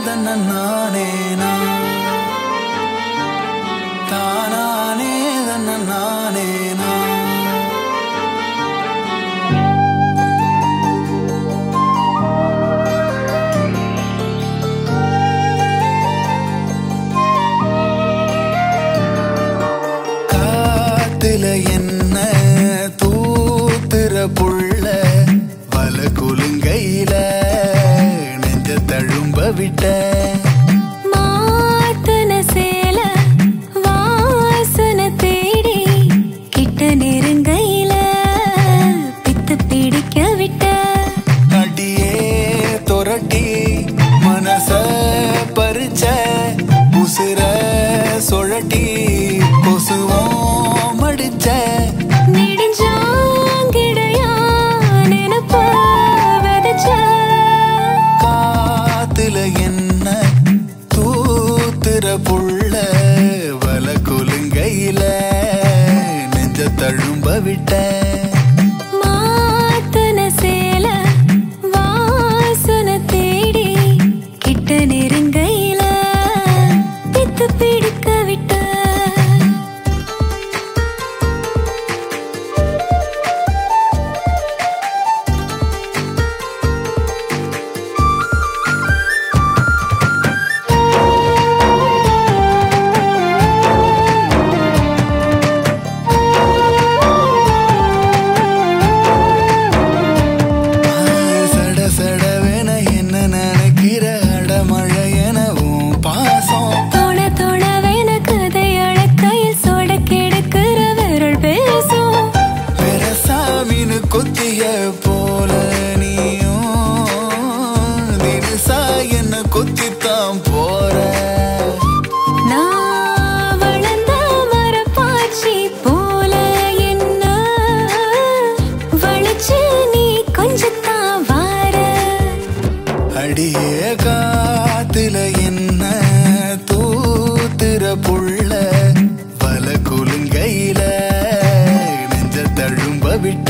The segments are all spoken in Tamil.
தன்ன நானே நான் தானானே தன்ன நானே நான் காத்துல என்ன தூத்துற புள்ள பல குலுங்கையில நெஞ்ச தழும்ப விட்ட மாத்தன சேல வாசன தேடி கிட்ட நெருங்கையில பித்து பிடிக்க விட்ட அடியே தொரட்டி மனச பறிச்ச உசுர சுழட்டி கொசுவோம் மடிச்ச நெடுஞ்சாங்கிடையா நினைப்ப விதைச்ச காத்துல என்ன தூத்துற புள்ள வல குலுங்கையில நெஞ்ச தழும்ப விட்ட மாத்தன சேல வாசன தேடி கிட்ட நெருங்கையில பித்து பிடிக்க விட்ட சட சடவென என்ன நினைக்கிற அடமழை எனவும் பாசம் தொட தொடவென கதை அழக்கையில் சொட கெடுக்கிற விரல் பேசும் பெரசாமின்னு கொத்திய போல நீயும் தினுசா என்ன கொத்தித்தான் போற நான் வளர்ந்த மரப்பாச்சி போல என்ன வளைச்சு நீ கொஞ்சத்தான் வார அடியே காத்துல என்ன தூத்துற புள்ள பல குலுங்கையில நெஞ்ச தழும்ப விட்ட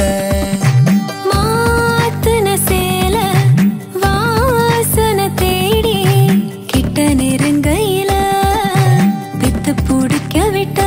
மாத்துன சேல வாசன தேடி கிட்ட நெருங்கையில பித்து பிடிக்க விட்ட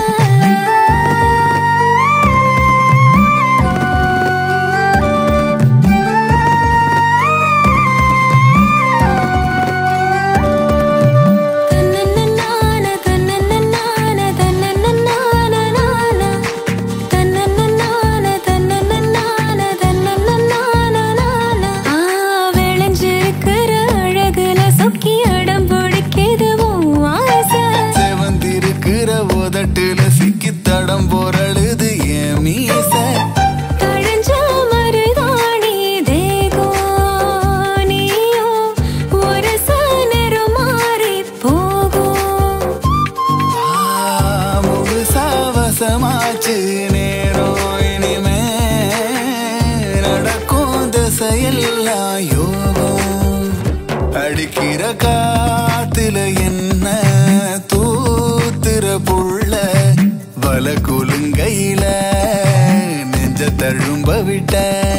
தன்னன்னனான தன்னன்னனான தன்னன்னனான தன்னன்னனான தன்னன்னனான தன்னன்னனான ஆ விளைஞ்சிருக்கிற அழகுல சொக்கி அடம் பிடிக்குது உன் ஆசை செவந்திருக்கிற உதட்டுல சிக்கி தடம் பொரழுது என் மீச கழஞ்ச மருதாணி தேகம் நீயும் ஒரு சனரு மாறி போகும் ஆ, முழுசா வசமாச்சு நேரம் இனிமே நடக்கும் திசையெல்லாம் யோகம் அடிக்கிற காத்துல என்ன தூத்துற புள்ள வல குலுங்கையில நெஞ்ச தழும்ப விட்ட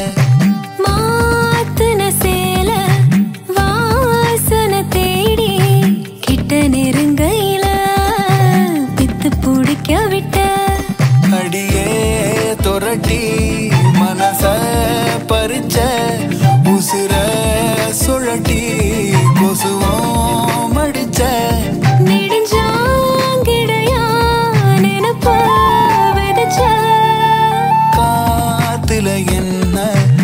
மாத்துன சேல வாசன தேடி கிட்ட நெருங்கையில பித்து பிடிக்க விட்ட அடியே தொரட்டி மனச பறிச்ச உசுர சுழட்டி கொசுவோம் மடிச்ச நெடுஞ்சாங்கிடையா நினைப்ப விதைச்ச காத்துல என்ன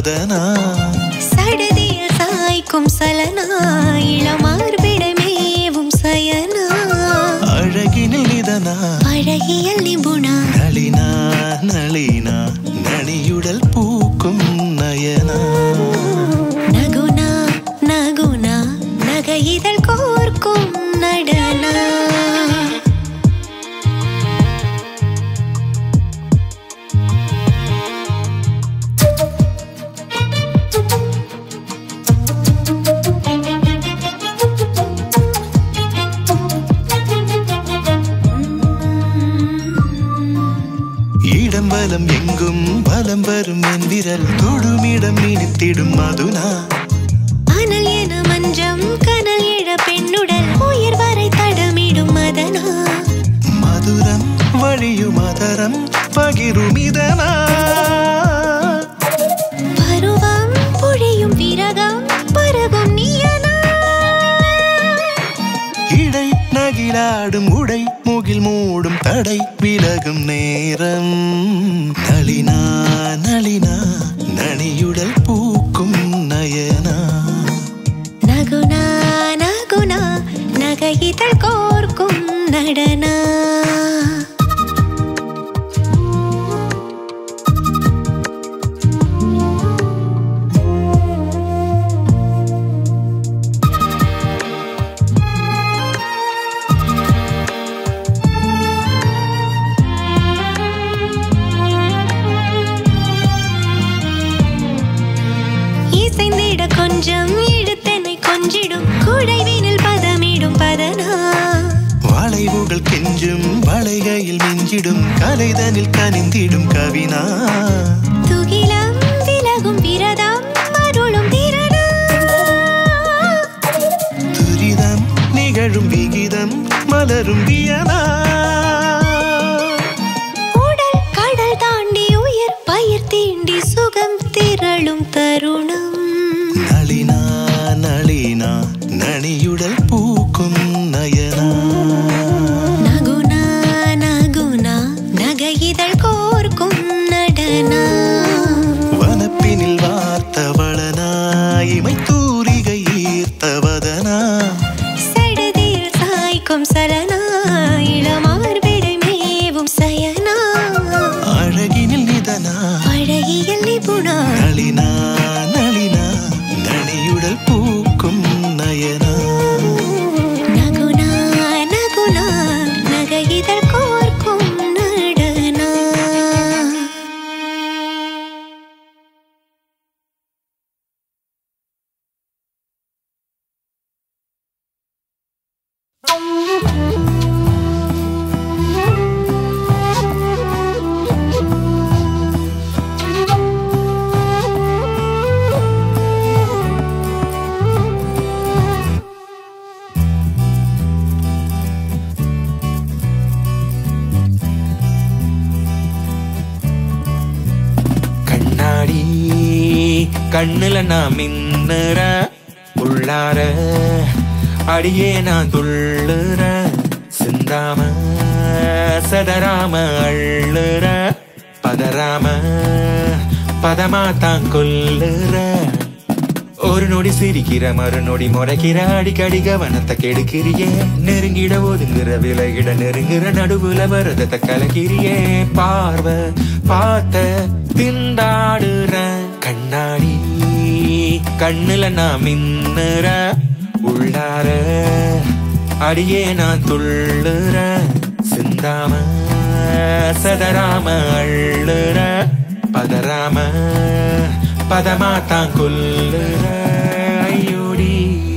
வதனா சடதியில் சாய்க்கும் சலனா இளமார்பிடமேவும் சயனா அழகினில் நிதனா அழகியல் நிபுணா நளினா நளினா நனியுடல் பூக்கும் நயனா நகுனா நகுனா நகை இதழ் கோர்க்கும் நடனா இடம் வலம் எங்கும் பலம் வரும் என் விரல் தொடுமிடம் இனித்திடும் மதுனா அனல் என மஞ்சம் கனல் எழ பெண்ணுடல் உயிர் வரை தடமிடும் மதனா மதுரம் வழியும் அதரம் பகிரும் இதனா பருவம் பொழியும் விரகம் பருகும் நீயனா இடை நகிலாடும் உடை முகில் மூடும் தடை விலகும் நேரம் நளினா நளினா நனியுடல் பூக்கும் நயனா நகுனா நகுனா நகை இதழ் கோர்க்கும் நடனா இசைந்திட கொஞ்சம் இழுத்தனை கொஞ்சிடும் குடைவினில் பதமிடும் பதனா வளைவுகள் கெஞ்சும் வளைகையில் மிஞ்சிடும் கலைதனில் கனிந்திடும் கவினா துகிலம் விலகும் விரதம் அருளும் திறனா துரிதம் நிகழும் விகிதம் மலரும் வியனா உடல் கடல் தாண்டி உயிர் பயிர் தீண்டி சுகம் திரளும் தருணம் நளினா நளினா நனியுடல் பூக்கும் நயனா நகுனா நகுனா நகை இதழ் கோர்க்கும் நடனா வனப்பினில் வார்த்தவளனா இமை தூரிகை ஈர்த்தவதனா சடதியில் சாய்க்கும் சலனா இளமார்பிடை மேவும் சயனா அழகினில் நிதனா அழகியல் நிபுணா நளினா நளினா நனியுடல் பூக்கும் நயனா நகுனா நகுனா நகை இதழ் கோர்க்கும் நடனா கண்ணாடி கண்ணுல நான் மின்னுற உள்ளார அடியே நான் துள்ளுற சிந்தாம சதராம அள்ளுற பதறாம பதமா தான் கொல்லுற ஒரு நொடி சிரிக்கிற மறு நொடி முறைக்கிற அடிக்கடி கவனத்தை கெடுக்கிறியே நெருங்கிட ஒதுங்குற விலகிட நெருங்குற நடுவுல வரதத்தை கலக்கிறியே பார்வை பார்த்த திண்டாடுற கண்ணாடி கண்ணுல நான் மின்னுற உள்ளார அடியே நான் துள்ளுற சிந்தாம சதராம அள்ளுற பதறாம பதமா தான் கொல்லுற ஐயோடி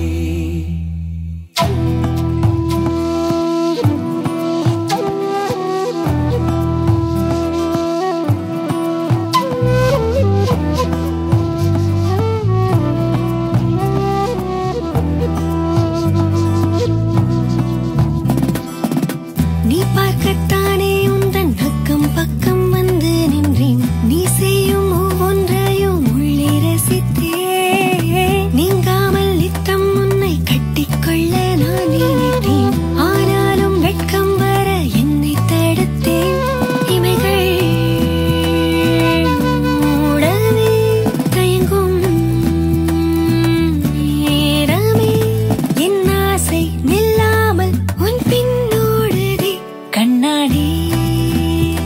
நீ பார்க்கத்தானே உந்தன் அக்கம் பக்கம் வந்து நின்றேன் நீ செய்யும் ஒவ்வொன்றையும் உள்ளே ரசித்தே நீங்காமல்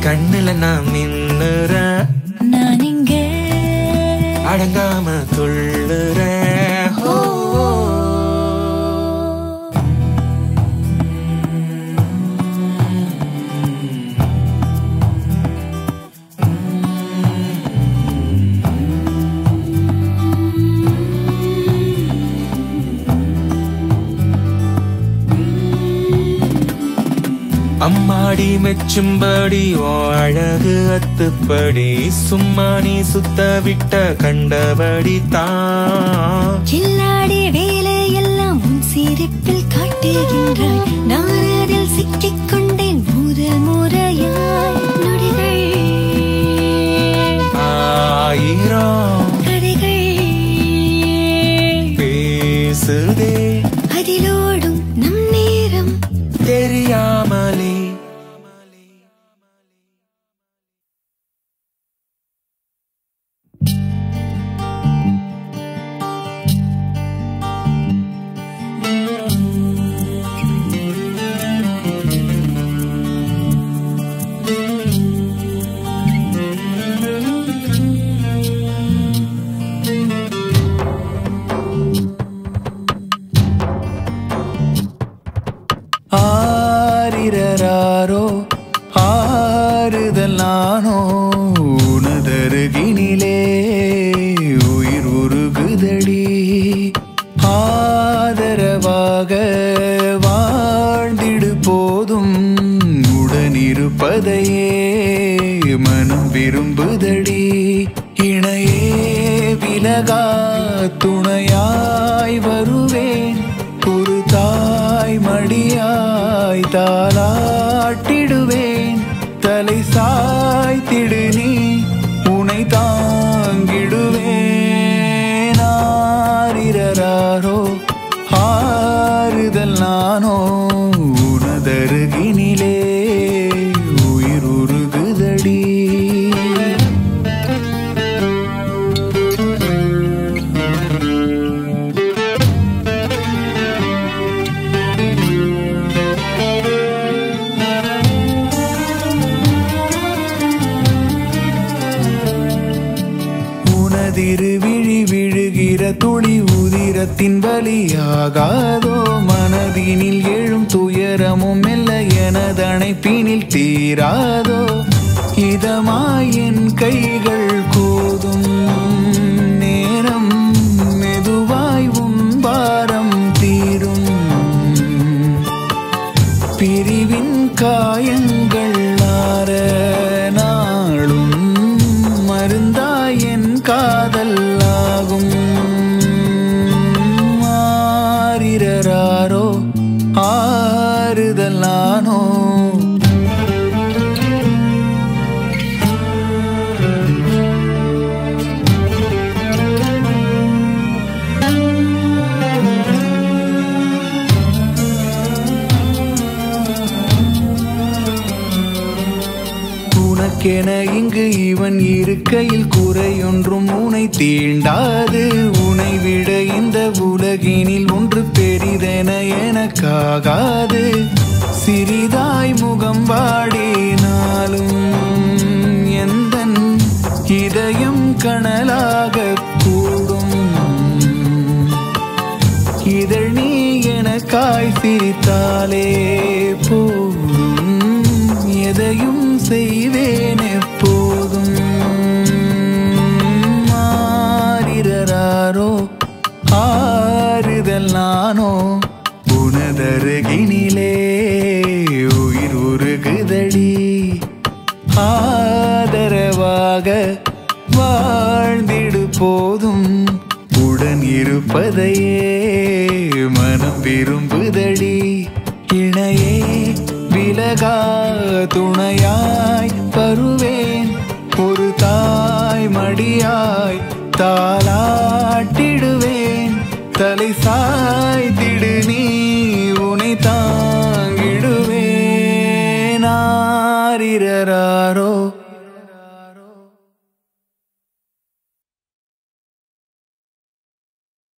கண்ணுல நான் மின்னுறேன் நான் இங்க அடங்காம துள்ளுறேன் ஓ, ஓ. அம்மாடி மெச்சும்படி ஓ அழகு அத்துப்படி சும்மா நீ சுத்த விட்ட கண்டபடி தான் கில்லாடி வேலையெல்லாம் உன் சிரிப்பில் காட்டுகின்றாய் நான் அதில் சிக்கிக் கொண்டேன் முதல் முறையாய் நொடிகள் ஆயிரம் கதைகள் பேசுதே அதிலோடும் நம் நேரம் தெரியாமலே ஆரிரராரோ ஆறுதல் நானோ உனதருகினிலே உயிர் உருகுதடி ஆதரவாக வாழ்ந்திடு போதும் உடனிருப்பதையே மனம் விரும்புதடி இணையே விலகா துணையாய் வருவேன் ஒரு தாய் மடியாய் தாளாட்டிடுவேன் தலை சாய்த்திடு நீ உனை தாங்கிடுவேன் ஆரிரராரோ ஆறுதல் நானோ உனதருகினிலே உயிர் உருகுதடி உனதிரு விழி விழுகிற துளி உதிரத்தின் பலியாகாதோ மனதினில் எழும் துயரமும் மெல்ல எனதணைப்பினில் தீராதோ இதமாய் என் கைகள் கோதும் நேரம் மெதுவாய் உன் பாரம் தீரும் பிரிவின் காயங்கள் ஆற நாளும் மருந்தாய் என் காதல் ஆகும் ஆரிரராரோ ஆறுதல் நானோ உனக்கென இங்கு இவன் இருக்கையில் குறையொன்றும் உனை தீண்டாது உனை விட இந்த உலகினில் ஒன்று பெரிதென எனக்காகாது சிறிதாய் முகம் வாடினாலும் எந்தன் இதயம் கனலாக கூடும் இதழ் நீ எனக்காய் சிரித்தாலே போதும் எதையும் செய்வேன் எப்போதும் மாறிரராரோ ஆறுதல் நானோ உனதருகினிலே உயிர் உருகுதடி ஆதரவாக வாழ்ந்திடு போதும் உடன் இருப்பதையே மனம் விரும்புதடி இணையே விலகா துணையாய் வருவேன் ஒரு தாய் மடியாய் தாளாட்டிடுவேன் தலை சாய்த்திடு நீ